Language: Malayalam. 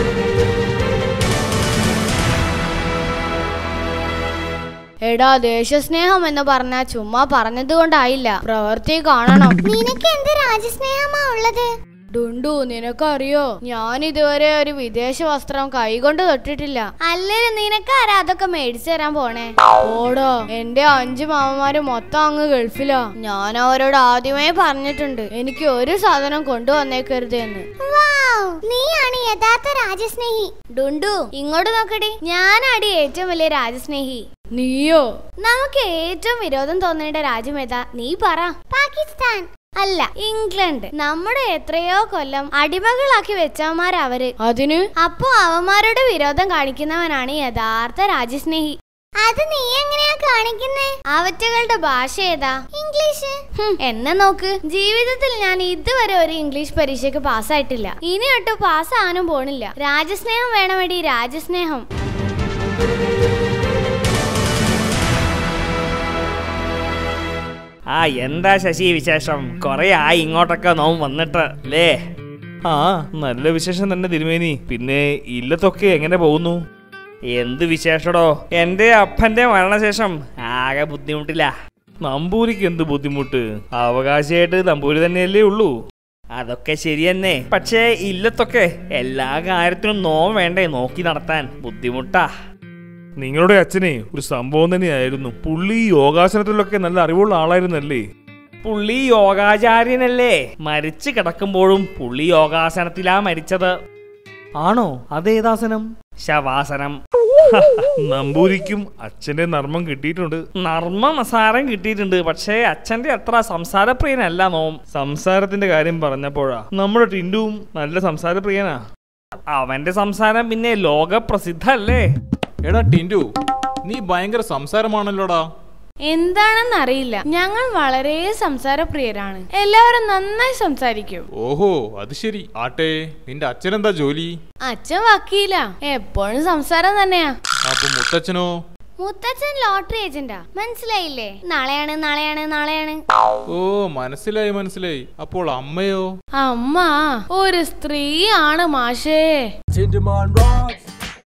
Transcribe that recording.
എടാ ദേശസ്നേഹം എന്ന് പറഞ്ഞ ചുമ്മാ പറഞ്ഞത് കൊണ്ടായില്ല പ്രവൃത്തി കാണണം നിനക്ക് എന്ത് രാജസ്നേഹമാ ഉള്ളത് ഡുണ്ടു നിനക്കറിയോ ഞാൻ ഇതുവരെ ഒരു വിദേശ വസ്ത്രം കൈകൊണ്ട് തൊട്ടിട്ടില്ല അല്ലേലും നിനക്കാരാ അതൊക്കെ മേടിച്ചു തരാൻ പോണേ ഓടോ എന്റെ അഞ്ചു മാമന്മാര് മൊത്തം അങ്ങ് ഗൾഫിലാ ഞാൻ അവരോട് ആദ്യമേ പറഞ്ഞിട്ടുണ്ട് എനിക്ക് ഒരു സാധനം കൊണ്ടുവന്നേക്കരുത് എന്ന് വൗ, നീയാണ് യഥാർത്ഥ രാജസ്നേഹി ഡുണ്ടു ഇങ്ങോട്ട് നോക്കടി ഞാനാടി ഏറ്റവും വലിയ രാജസ്നേഹി നീയോ നമുക്ക് ഏറ്റവും വിരോധം തോന്നേണ്ട രാജ്യം ഏതാ നീ പറ പാകിസ്ഥാൻ അല്ല ഇംഗ്ലണ്ട് നമ്മുടെ എത്രയോ കൊല്ലം അടിമകളാക്കി വെച്ചവന്മാർ അവര് അതിന് അപ്പോ അവന്മാരോട് വിരോധം കാണിക്കുന്നവനാണ് യഥാർത്ഥ രാജ്യസ്നേഹി അത് നീ എങ്ങനെയാ കാണിക്കുന്നേ അവറ്റകളുടെ ഭാഷ ഏതാ ഇംഗ്ലീഷ് ഹും, എന്നെ നോക്ക് ജീവിതത്തിൽ ഞാൻ ഇതുവരെ ഒരു ഇംഗ്ലീഷ് പരീക്ഷയ്ക്ക് പാസ്സായിട്ടില്ല ഇനി ഒട്ടും പാസ്സാകാനും പോണില്ല രാജസ്നേഹം വേണമെടി രാജസ്നേഹം ആ എന്താ ശശി വിശേഷം കൊറേ ആയി ഇങ്ങോട്ടൊക്കെ നോം വന്നിട്ട് അല്ലേ ആ നല്ല വിശേഷം തന്നെ തിരുമേനി പിന്നെ ഇല്ലത്തൊക്കെ എങ്ങനെ പോകുന്നു എന്ത് വിശേഷടോ എന്റെ അപ്പന്റെ മരണശേഷം ആകെ ബുദ്ധിമുട്ടില്ല നമ്പൂരിക്ക് എന്ത് ബുദ്ധിമുട്ട് അവകാശമായിട്ട് നമ്പൂരി തന്നെയല്ലേ ഉള്ളൂ അതൊക്കെ ശരിയെന്നെ പക്ഷേ ഇല്ലത്തൊക്കെ എല്ലാ കാര്യത്തിനും നോം വേണ്ടേ നോക്കി നടത്താൻ ബുദ്ധിമുട്ടാ നിങ്ങളുടെ അച്ഛനെ ഒരു സംഭവം തന്നെയായിരുന്നു പുള്ളി യോഗാസനത്തിലൊക്കെ നല്ല അറിവുള്ള ആളായിരുന്നല്ലേ പുള്ളി യോഗാചാര്യനല്ലേ മരിച്ചു കിടക്കുമ്പോഴും പുള്ളി യോഗാസനത്തിലാ മരിച്ചത് ആണോ അതേതാസനം ശവാസനം നമ്പൂരിക്കും അച്ഛന്റെ നർമ്മം കിട്ടിയിട്ടുണ്ട് നർമ്മ മസാരം കിട്ടിയിട്ടുണ്ട് പക്ഷേ അച്ഛന്റെ അത്ര സംസാരപ്രിയനല്ല നോം സംസാരത്തിന്റെ കാര്യം പറഞ്ഞപ്പോഴാ നമ്മുടെ ടിൻഡുവും നല്ല സംസാരപ്രിയനാ അവന്റെ സംസാരം പിന്നെ ലോകപ്രസിദ്ധല്ലേ എടാ ടിൻറ്റു നീ ഭയങ്കര സംസാരമാണല്ലോടാ എന്താണെന്നറിയില്ല ഞങ്ങൾ വളരെ സംസാരപ്രിയരാണ് എല്ലാവരും നന്നായി സംസാരിക്കും ഓഹോ അത് ശരി ആട്ടെ നിന്റെ അച്ഛനെന്താ ജോലി അച്ഛൻ വക്കീല എപ്പോഴും സംസാരം തന്നെയാ അപ്പൊ മുത്തച്ഛനോ മുത്തച്ഛൻ ലോട്ടറി ഏജന്റാ മനസ്സിലായില്ലേ നാളെയാണ് നാളെയാണ് നാളെയാണ് ഓ മനസ്സിലായി മനസ്സിലായി അപ്പോൾ അമ്മയോ അമ്മ ഒരു സ്ത്രീയാണ് മാഷേ Tinderman rocks,